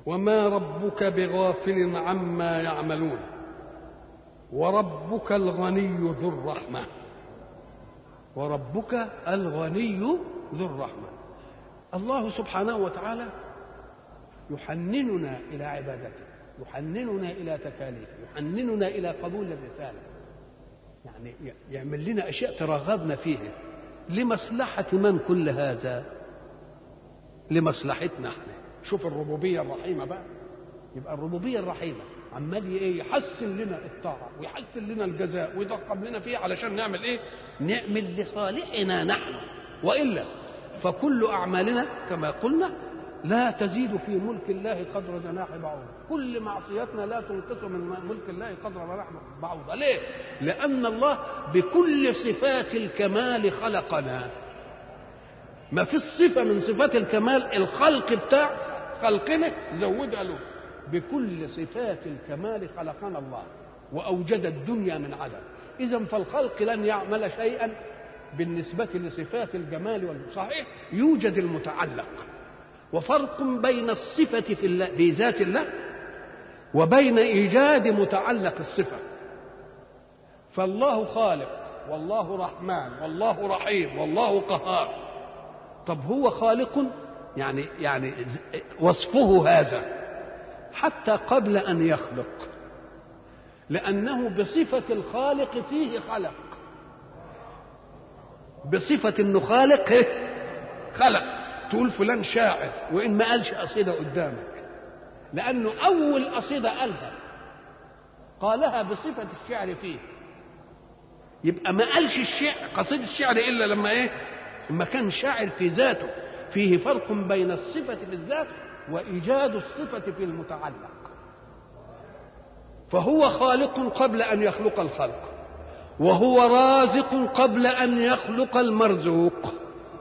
وما ربك بغافل عما يعملون وربك الغني ذو الرحمه وربك الغني ذو الرحمه الله سبحانه وتعالى يحنننا الى عبادته يحنننا الى تكاليفه يحنننا الى قبول الرساله يعني يعمل لنا اشياء ترغبنا فيها لمصلحه من كل هذا لمصلحتنا احنا شوف الربوبيه الرحيمه بقى يبقى الربوبيه الرحيمه عمال ايه يحسن لنا الطاعه ويحسن لنا الجزاء ويضخم لنا فيه علشان نعمل ايه نعمل لصالحنا نحن والا فكل اعمالنا كما قلنا لا تزيد في ملك الله قدر جناح بعوضة كل معصيتنا لا تنقص من ملك الله قدر جناح بعوضة ليه لأن الله بكل صفات الكمال خلقنا ما في الصفة من صفات الكمال الخلق بتاع خلقنا زودها له بكل صفات الكمال خلقنا الله وأوجد الدنيا من عدم إذا فالخلق لن يعمل شيئا بالنسبة لصفات الجمال والصحيح يوجد المتعلق وفرق بين الصفة في الله في ذات الله وبين إيجاد متعلق الصفة فالله خالق والله رحمن والله رحيم والله قهار طب هو خالق يعني يعني وصفه هذا حتى قبل أن يخلق لأنه بصفة الخالق فيه خلق بصفة أنه خالق خلق تقول فلان شاعر وان ما قالش قصيده قدامك لانه اول قصيده قالها قالها بصفه الشعر فيه يبقى ما قالش الشعر قصيده الشعر الا لما ايه لما كان شاعر في ذاته فيه فرق بين الصفه في الذات وايجاد الصفه في المتعلق فهو خالق قبل ان يخلق الخلق وهو رازق قبل ان يخلق المرزوق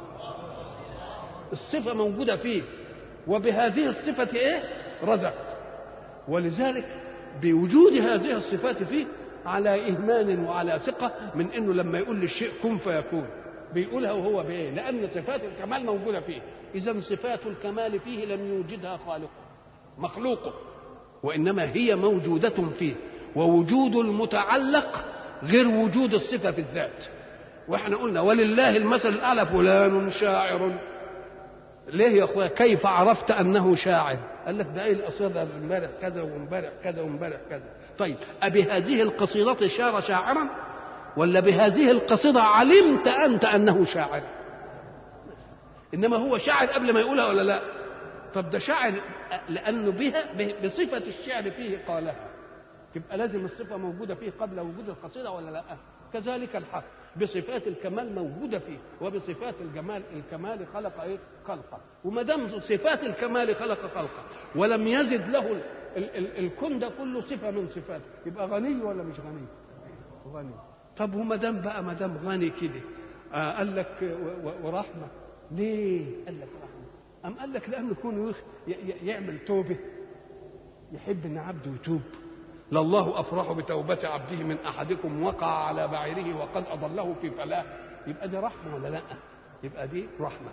الصفة موجودة فيه وبهذه الصفة إيه؟ رزق ولذلك بوجود هذه الصفات فيه على إيمان وعلى ثقة من إنه لما يقول للشيء كن فيكون بيقولها وهو بإيه؟ لأن صفات الكمال موجودة فيه إذا صفات الكمال فيه لم يوجدها خالقه مخلوقه وإنما هي موجودة فيه ووجود المتعلق غير وجود الصفة في الذات واحنا قلنا ولله المثل الأعلى فلان شاعر ليه يا اخويا كيف عرفت انه شاعر قال لك ده ايه القصيده امبارح كذا وامبارح كذا وامبارح كذا طيب ابي هذه القصيده شار شاعرا ولا بهذه القصيده علمت انت انه شاعر انما هو شاعر قبل ما يقولها ولا لا طب ده شاعر لانه بها بصفه الشعر فيه قالها يبقى لازم الصفه موجوده فيه قبل وجود القصيده ولا لا كذلك الحق بصفات الكمال موجوده فيه وبصفات الجمال الكمال خلق ايه خلقه وما دام صفات الكمال خلق خلقه ولم يزد له ال ال ال الكون ده كله صفه من صفاته يبقى غني ولا مش غني غني طب وما دام بقى ما دام غني كده آه قال لك ورحمه ليه قال لك رحمه أم قال لك لأنه يكون يعمل توبة يحب إن عبده يتوب لله افرح بتوبه عبده من احدكم وقع على بعيره وقد اضله في فلاه يبقى دي رحمه ولا لا يبقى دي رحمه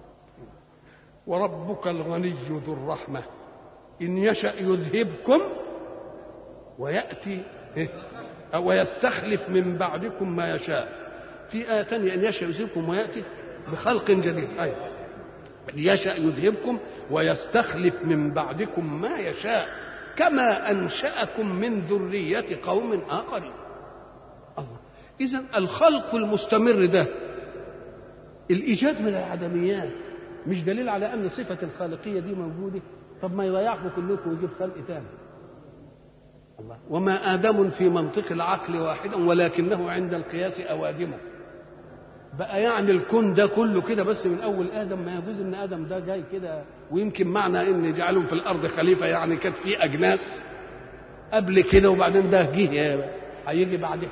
وربك الغني ذو الرحمه ان يشا يذهبكم وياتي ويستخلف من بعدكم ما يشاء في آية ثانية أن يشاء يذهبكم ويأتي بخلق جديد أيوة أن يشاء يذهبكم ويستخلف من بعدكم ما يشاء كما أنشأكم من ذرية قوم آخرين الله إذا الخلق المستمر ده الإيجاد من العدميات مش دليل على أن صفة الخالقية دي موجودة طب ما يضيعكم كلكم ويجيب خلق تاني الله وما آدم في منطق العقل واحدا ولكنه عند القياس أوادمه بقى يعني الكون ده كله كده بس من اول ادم ما يجوز ان ادم ده جاي كده ويمكن معنى ان جعلهم في الارض خليفه يعني كانت في اجناس قبل كده وبعدين ده جه هيجي بعدها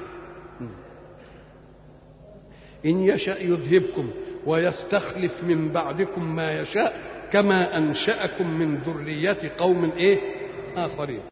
ان يشا يذهبكم ويستخلف من بعدكم ما يشاء كما انشاكم من ذريه قوم ايه اخرين